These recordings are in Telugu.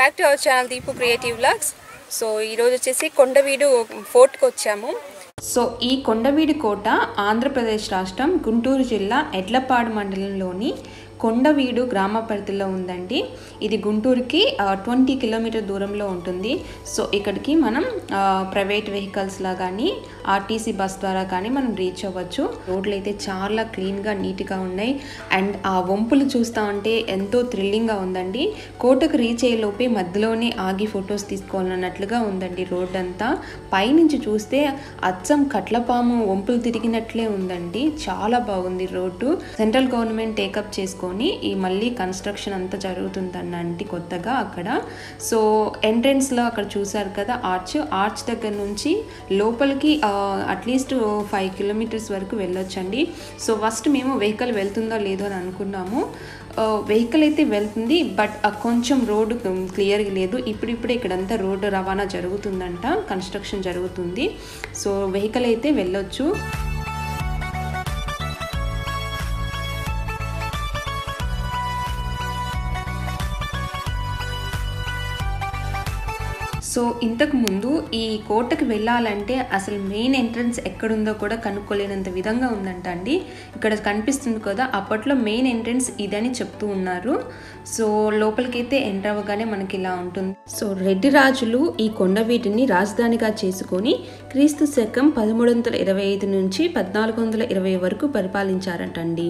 back to our channel Deepu creative vlogs so ఈరోజు వచ్చేసి కొండవీడు ఫోర్ట్కి వచ్చాము సో ఈ కొండవీడు కోట ఆంధ్రప్రదేశ్ రాష్ట్రం గుంటూరు జిల్లా ఎడ్లపాడు మండలంలోని కొండవీడు గ్రామ పరిధిలో ఉందండి ఇది గుంటూరుకి ట్వంటీ కిలోమీటర్ దూరంలో ఉంటుంది సో ఇక్కడికి మనం ప్రైవేట్ వెహికల్స్లా కానీ ఆర్టీసీ బస్ ద్వారా కానీ మనం రీచ్ అవ్వచ్చు రోడ్లు అయితే చాలా క్లీన్గా నీట్గా ఉన్నాయి అండ్ ఆ వంపులు చూస్తూ ఉంటే ఎంతో థ్రిల్లింగ్గా ఉందండి కోటకు రీచ్ అయ్యే లోపే మధ్యలోనే ఆగి ఫొటోస్ తీసుకోవాలన్నట్లుగా ఉందండి రోడ్ అంతా పైనుంచి చూస్తే అచ్చం కట్లపాము వంపులు తిరిగినట్లే ఉందండి చాలా బాగుంది రోడ్డు సెంట్రల్ గవర్నమెంట్ టేకప్ చేసుకొని ఈ మళ్ళీ కన్స్ట్రక్షన్ అంతా జరుగుతుందన్నంటి కొత్తగా అక్కడ సో ఎంట్రన్స్లో అక్కడ చూసారు కదా ఆర్చ్ ఆర్చ్ దగ్గర నుంచి లోపలికి అట్లీస్ట్ ఫైవ్ కిలోమీటర్స్ వరకు వెళ్ళొచ్చండి సో ఫస్ట్ మేము వెహికల్ వెళ్తుందో లేదో అని అనుకున్నాము వెహికల్ అయితే వెళ్తుంది బట్ కొంచెం రోడ్డు క్లియర్గా లేదు ఇప్పుడిప్పుడే ఇక్కడంతా రోడ్డు రవాణా జరుగుతుందంట కన్స్ట్రక్షన్ జరుగుతుంది సో వెహికల్ అయితే వెళ్ళొచ్చు సో ఇంతకు ముందు ఈ కోటకు వెళ్ళాలంటే అసలు మెయిన్ ఎంట్రన్స్ ఎక్కడుందో కూడా కనుక్కోలేనంత విధంగా ఉందంట అండి ఇక్కడ కనిపిస్తుంది కదా అప్పట్లో మెయిన్ ఎంట్రన్స్ ఇదని చెప్తూ ఉన్నారు సో లోపలికైతే ఎంటర్ అవ్వగానే మనకి ఇలా ఉంటుంది సో రెడ్డి రాజులు ఈ కొండవీటిని రాజధానిగా చేసుకొని క్రీస్తు శకం పదమూడు వందల ఇరవై ఐదు నుంచి పద్నాలుగు వందల ఇరవై వరకు పరిపాలించారటండి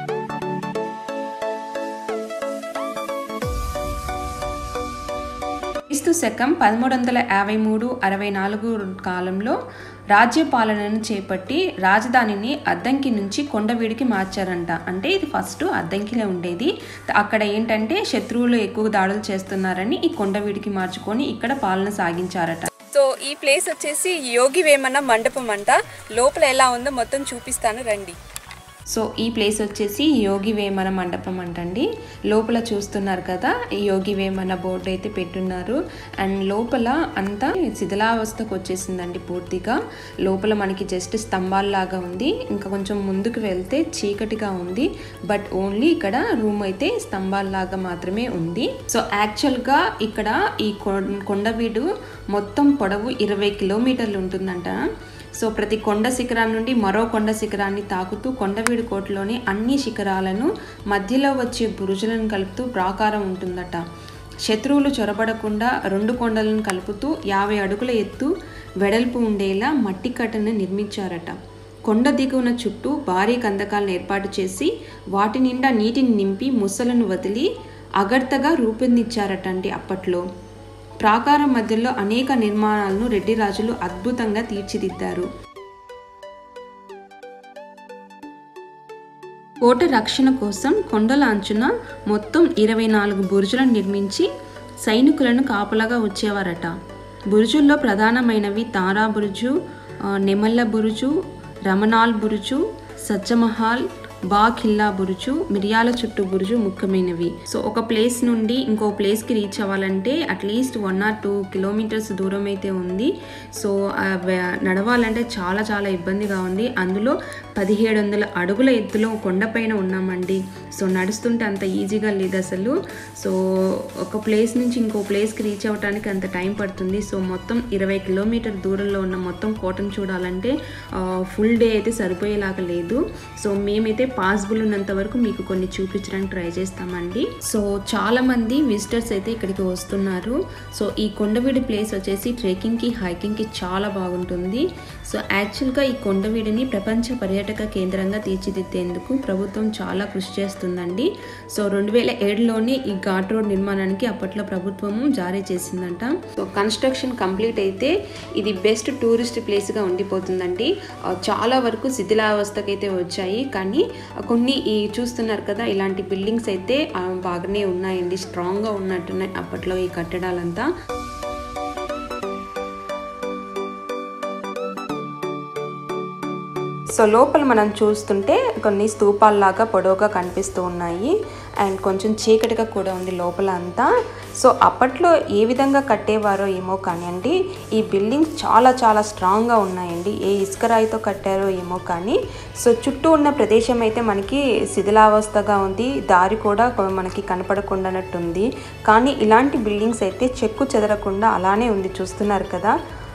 క్రీస్తు శకం పదమూడు వందల యాభై మూడు అరవై నాలుగు కాలంలో రాజ్యపాలనను చేపట్టి రాజధానిని అద్దంకి నుంచి కొండవీడికి మార్చారంట అంటే ఇది ఫస్ట్ అద్దంకిలో ఉండేది అక్కడ ఏంటంటే శత్రువులు ఎక్కువ దాడులు చేస్తున్నారని ఈ కొండవీడికి మార్చుకొని ఇక్కడ పాలన సాగించారట సో ఈ ప్లేస్ వచ్చేసి యోగి వేమన్న మండపం అంట లోపల ఎలా ఉందో మొత్తం చూపిస్తాను రండి సో ఈ ప్లేస్ వచ్చేసి యోగి వేమన మండపం అంటండి లోపల చూస్తున్నారు కదా ఈ యోగి వేమన బోర్డు అయితే పెట్టున్నారు అండ్ లోపల అంతా శిథిలావస్థకు వచ్చేసిందండి పూర్తిగా లోపల మనకి జస్ట్ స్తంభాల్లాగా ఉంది ఇంకా కొంచెం ముందుకు వెళ్తే చీకటిగా ఉంది బట్ ఓన్లీ ఇక్కడ రూమ్ అయితే స్తంభాల్లాగా మాత్రమే ఉంది సో యాక్చువల్గా ఇక్కడ ఈ కొండవీడు మొత్తం పొడవు ఇరవై కిలోమీటర్లు ఉంటుందంట సో ప్రతి కొండ శిఖరం నుండి మరో కొండ శిఖరాన్ని తాకుతూ కొండవీడు కోటలోని అన్ని శిఖరాలను మధ్యలో వచ్చే బురుజులను కలుపుతూ ప్రాకారం ఉంటుందట శత్రువులు చొరబడకుండా రెండు కొండలను కలుపుతూ యాభై అడుగుల ఎత్తు వెడల్పు ఉండేలా మట్టి కట్టను నిర్మించారట కొండ దిగువన చుట్టూ భారీ కందకాలను ఏర్పాటు చేసి వాటి నిండా నీటిని నింపి ముసలను వదిలి అగర్తగా రూపొందించారటండి అప్పట్లో ప్రాకారం మధ్యలో అనేక నిర్మాణాలను రెడ్డి రాజులు అద్భుతంగా తీర్చిదిద్దారు కోట రక్షణ కోసం కొండల అంచున మొత్తం ఇరవై నాలుగు బురుజులను నిర్మించి సైనికులను కాపలాగా వచ్చేవారట బురుజుల్లో ప్రధానమైనవి తారా బురుజు నెమల్ల బురుజు రమణాల్ బురుజు సజ్జమహాల్ బా ఖిల్లా బురుజు మిరియాల చుట్టూ బురుజు ముఖ్యమైనవి సో ఒక ప్లేస్ నుండి ఇంకో ప్లేస్కి రీచ్ అవ్వాలంటే at least one or two kilometres దూరం అయితే ఉంది సో నడవాలంటే చాలా చాలా ఇబ్బందిగా ఉంది అందులో పదిహేడు వందల అడుగుల ఎత్తులో కొండపైన ఉన్నామండి సో నడుస్తుంటే అంత ఈజీగా లేదు అసలు సో ఒక ప్లేస్ నుంచి ఇంకో ప్లేస్కి రీచ్ అవ్వడానికి అంత టైం పడుతుంది సో మొత్తం ఇరవై కిలోమీటర్ దూరంలో ఉన్న మొత్తం కోటను చూడాలంటే ఫుల్ డే అయితే సరిపోయేలాగా లేదు సో మేమైతే పాసిబుల్ ఉన్నంత వరకు మీకు కొన్ని చూపించడానికి ట్రై చేస్తామండి సో చాలా మంది విజిటర్స్ అయితే ఇక్కడికి వస్తున్నారు సో ఈ కొండవీడి ప్లేస్ వచ్చేసి ట్రెక్కింగ్కి హైకింగ్కి చాలా బాగుంటుంది సో యాక్చువల్గా ఈ కొండవీడిని ప్రపంచ పర్యాటక కేంద్రంగా తీర్చిదిద్దేందుకు ప్రభుత్వం చాలా కృషి చేస్తుందండి సో రెండు వేల ఏడులోనే ఈ ఘాట్ రోడ్ నిర్మాణానికి అప్పట్లో ప్రభుత్వము జారీ చేసిందంట సో కన్స్ట్రక్షన్ కంప్లీట్ అయితే ఇది బెస్ట్ టూరిస్ట్ ప్లేస్గా ఉండిపోతుందండి చాలా వరకు శిథిలావస్థకైతే వచ్చాయి కానీ కొన్ని ఈ చూస్తున్నారు కదా ఇలాంటి బిల్డింగ్స్ అయితే బాగానే ఉన్నాయండి స్ట్రాంగ్గా ఉన్నట్టున్నాయి అప్పట్లో ఈ కట్టడాలంతా సో లోపల మనం చూస్తుంటే కొన్ని స్తూపాల్లాగా పొడవుగా కనిపిస్తూ ఉన్నాయి అండ్ కొంచెం చీకటిగా కూడా ఉంది లోపల అంతా సో అప్పట్లో ఏ విధంగా కట్టేవారో ఏమో కానివ్వండి ఈ బిల్డింగ్స్ చాలా చాలా స్ట్రాంగ్గా ఉన్నాయండి ఏ ఇసుక రాయితో కట్టారో ఏమో కానీ సో చుట్టూ ఉన్న ప్రదేశం అయితే మనకి శిథిలావస్థగా ఉంది దారి కూడా కొ- మనకి కనపడకుండానట్టుంది కానీ ఇలాంటి బిల్డింగ్స్ అయితే చెక్కు చెదరకుండా అలానే ఉంది చూస్తున్నారు కదా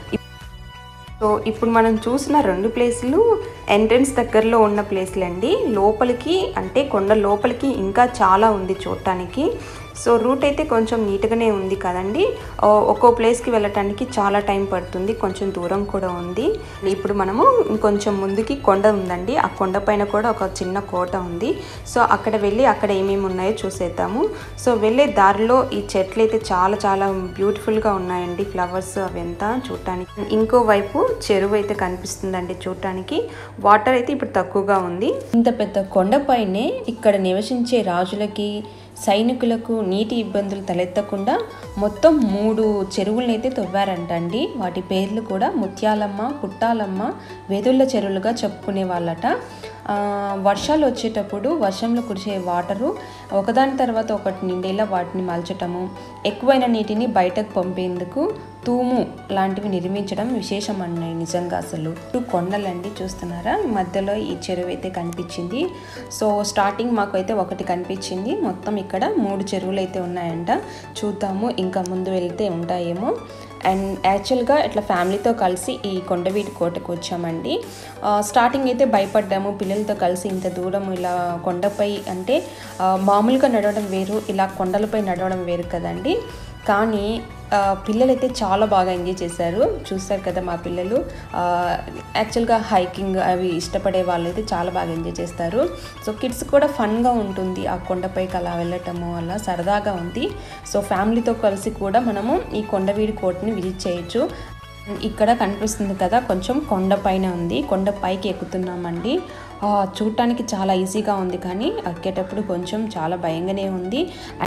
సో ఇప్పుడు మనం చూసిన రెండు ప్లేసులు ఎంట్రన్స్ దగ్గరలో ఉన్న ప్లేస్లు అండి లోపలికి అంటే కొండ లోపలికి ఇంకా చాలా ఉంది చూడటానికి సో రూట్ అయితే కొంచెం నీట్గానే ఉంది కదండి ఓ- ఒక్కో ప్లేస్కి వెళ్ళటానికి చాలా టైం పడుతుంది కొంచెం దూరం కూడా ఉంది ఇప్పుడు మనము ఇంకొంచెం ముందుకి కొండ ఉందండి ఆ కొండ పైన కూడా ఒక చిన్న కోట ఉంది సో అక్కడ వెళ్ళి అక్కడ ఏమేమి ఉన్నాయో చూసేద్దాము సో వెళ్ళే దారిలో ఈ చెట్లు అయితే చాలా చాలా బ్యూటిఫుల్గా ఉన్నాయండి ఫ్లవర్స్ అవంతా చూడటానికి ఇంకో వైపు చెరువు అయితే కనిపిస్తుందండి చూడటానికి వాటర్ అయితే ఇప్పుడు తక్కువగా ఉంది ఇంత పెద్ద కొండపైనే ఇక్కడ నివసించే రాజులకి సైనికులకు నీటి ఇబ్బందులు తలెత్తకుండా మొత్తం మూడు చెరువులను అయితే తవ్వారంట అండి వాటి పేర్లు కూడా ముత్యాలమ్మ పుట్టాలమ్మ వెదుళ్ళ చెరువులుగా చెప్పుకునే వాళ్ళట ఆ, వర్షాలు వచ్చేటప్పుడు వర్షంలో కురిసే వాటరు ఒకదాని తర్వాత ఒకటి నిండేలా వాటిని మలచటము ఎక్కువైన నీటిని బయటకు పంపేందుకు తూము లాంటివి నిర్మించడం విశేషం అన్నాయి నిజంగా అసలు చుట్టూ కొండలండి చూస్తున్నారా మధ్యలో ఈ చెరువు అయితే కనిపించింది సో స్టార్టింగ్ మాకు అయితే ఒకటి కనిపించింది మొత్తం ఇక్కడ మూడు చెరువులు అయితే ఉన్నాయంట చూద్దాము ఇంకా ముందు వెళ్తే ఉంటాయేమో అండ్ యాక్చువల్గా ఇట్లా ఫ్యామిలీతో కలిసి ఈ కొండవీటి కోటకు వచ్చామండి ఆ, స్టార్టింగ్ అయితే భయపడ్డాము పిల్లలతో కలిసి ఇంత దూరం ఇలా కొండపై అంటే ఆ, మామూలుగా నడవడం వేరు ఇలా కొండలపై నడవడం వేరు కదండి కానీ ఆ, పిల్లలైతే చాలా బాగా ఎంజాయ్ చేశారు చూస్తారు కదా మా పిల్లలు ఆ, యాక్చువల్గా హైకింగ్ అవి ఇష్టపడే వాళ్ళు అయితే చాలా బాగా ఎంజాయ్ చేస్తారు సో కిడ్స్ కూడా ఫన్గా ఉంటుంది ఆ కొండపైకి అలా వెళ్ళటము అలా సరదాగా ఉంది సో ఫ్యామిలీతో కలిసి కూడా మనము ఈ కొండవీడి కోటని విజిట్ చేయొచ్చు ఇక్కడ కనిపిస్తుంది కదా కొంచెం కొండ పైన ఉంది కొండ పైకి ఎక్కుతున్నామండి ఆ, చూడటానికి చాలా ఈజీగా ఉంది కానీ ఎక్కేటప్పుడు కొంచెం చాలా భయంగానే ఉంది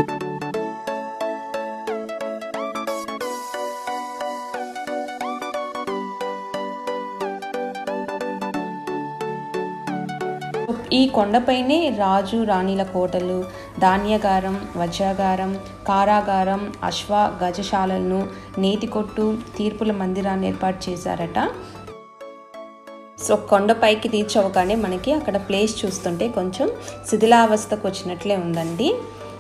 ఈ కొండపైనే రాజు రాణిల కోటలు ధాన్యగారం వజ్రాగారం కారాగారం అశ్వ గజశాలలను నేతికొట్టు తీర్పుల మందిరాన్ని ఏర్పాటు చేశారట సో కొండపైకి రీచ్ అవ్వగానే మనకి అక్కడ ప్లేస్ చూస్తుంటే కొంచెం శిథిలావస్థకు వచ్చినట్లే ఉందండి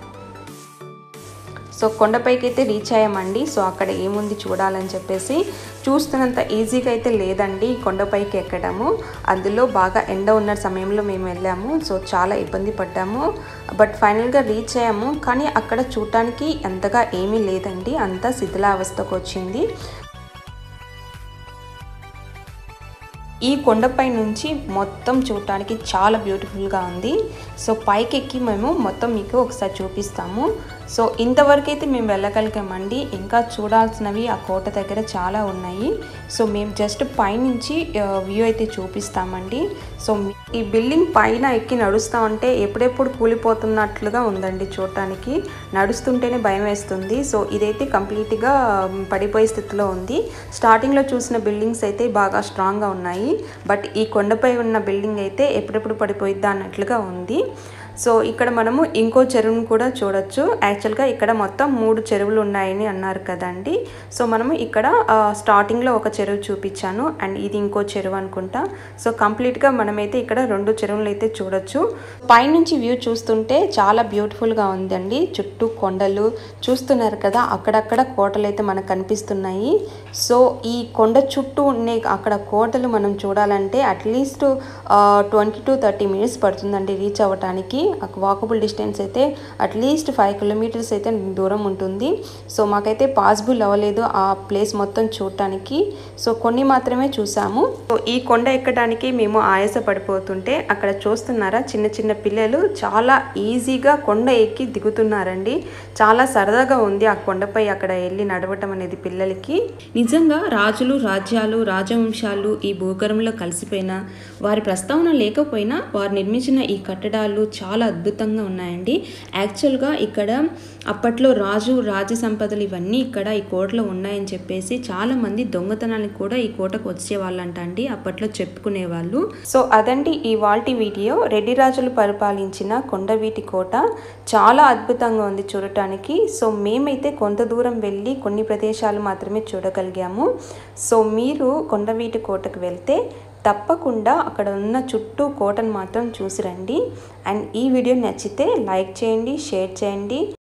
సో కొండపైకి అయితే రీచ్ అయ్యామండి సో అక్కడ ఏముంది చూడాలని చెప్పేసి చూస్తున్నంత ఈజీగా అయితే లేదండి ఈ కొండపైకి ఎక్కడము అందులో బాగా ఎండ ఉన్న సమయంలో మేము వెళ్ళాము సో చాలా ఇబ్బంది పడ్డాము బట్ ఫైనల్గా రీచ్ అయ్యాము కానీ అక్కడ చూడటానికి అంతగా ఏమీ లేదండి అంతా శిథిలావస్థకు వచ్చింది ఈ కొండపై నుంచి మొత్తం చూడటానికి చాలా బ్యూటిఫుల్గా ఉంది సో పైకి ఎక్కి మేము మొత్తం మీకు ఒకసారి చూపిస్తాము సో ఇంతవరకు అయితే మేము వెళ్ళగలిగామండి ఇంకా చూడాల్సినవి ఆ కోట దగ్గర చాలా ఉన్నాయి సో మేము జస్ట్ పైనుంచి వ్యూ అయితే చూపిస్తామండి సో ఈ బిల్డింగ్ పైన ఎక్కి నడుస్తా ఉంటే ఎప్పుడెప్పుడు కూలిపోతున్నట్లుగా ఉందండి చూడటానికి నడుస్తుంటేనే భయం వేస్తుంది సో ఇదైతే కంప్లీట్గా పడిపోయే స్థితిలో ఉంది స్టార్టింగ్లో చూసిన బిల్డింగ్స్ అయితే బాగా స్ట్రాంగ్గా ఉన్నాయి బట్ ఈ కొండపై ఉన్న బిల్డింగ్ అయితే ఎప్పుడెప్పుడు పడిపోయిద్దా అన్నట్లుగా ఉంది సో ఇక్కడ మనము ఇంకో చెరువును కూడా చూడొచ్చు యాక్చువల్గా ఇక్కడ మొత్తం మూడు చెరువులు ఉన్నాయని అన్నారు కదండి సో మనము ఇక్కడ ఆ, స్టార్టింగ్లో ఒక చెరువు చూపించాను అండ్ ఇది ఇంకో చెరువు అనుకుంటా సో కంప్లీట్గా మనమైతే ఇక్కడ రెండు చెరువులు అయితే చూడొచ్చు పైనుంచి వ్యూ చూస్తుంటే చాలా బ్యూటిఫుల్గా ఉందండి చుట్టూ కొండలు చూస్తున్నారు కదా అక్కడక్కడ కోటలు అయితే మనకు కనిపిస్తున్నాయి సో ఈ కొండ చుట్టూ ఉండే అక్కడ కోటలు మనం చూడాలంటే at least twenty to thirty minutes పడుతుందండి రీచ్ అవ్వటానికి వాకబుల్ డిస్టెన్స్ అయితే అట్లీస్ట్ ఫైవ్ కిలోమీటర్స్ అయితే దూరం ఉంటుంది సో మాకైతే పాసిబుల్ అవ్వలేదు ఆ ప్లేస్ మొత్తం చూడటానికి సో కొన్ని మాత్రమే చూసాము సో ఈ కొండ ఎక్కడానికి మేము ఆయాస పడిపోతుంటే అక్కడ చూస్తున్నారా చిన్న చిన్న పిల్లలు చాలా ఈజీగా కొండ ఎక్కి దిగుతున్నారండి చాలా సరదాగా ఉంది ఆ కొండపై అక్కడ వెళ్ళి నడవటం అనేది పిల్లలకి నిజంగా రాజులు రాజ్యాలు రాజవంశాలు ఈ భూగరంలో కలిసిపోయినా వారి ప్రస్తావన లేకపోయినా వారు నిర్మించిన ఈ కట్టడాలు చాలా చాలా అద్భుతంగా ఉన్నాయండి యాక్చువల్గా ఇక్కడ అప్పట్లో రాజు రాజ సంపదలు ఇవన్నీ ఇక్కడ ఈ కోటలో ఉన్నాయని చెప్పేసి చాలామంది దొంగతనానికి కూడా ఈ కోటకు వచ్చేవాళ్ళంట అండి అప్పట్లో చెప్పుకునేవాళ్ళు సో అదండి ఈ వాల్టి వీడియో రెడ్డి రాజులు పరిపాలించిన కొండవీటి కోట చాలా అద్భుతంగా ఉంది చూడటానికి సో మేమైతే కొంత దూరం వెళ్ళి కొన్ని ప్రదేశాలు మాత్రమే చూడగలిగాము సో మీరు కొండవీటి కోటకు వెళ్తే తప్పకుండా అక్కడ ఉన్న చుట్టూ కోటను మాత్రం చూసి రండి అండ్ ఈ వీడియో నచ్చితే లైక్ చేయండి షేర్ చేయండి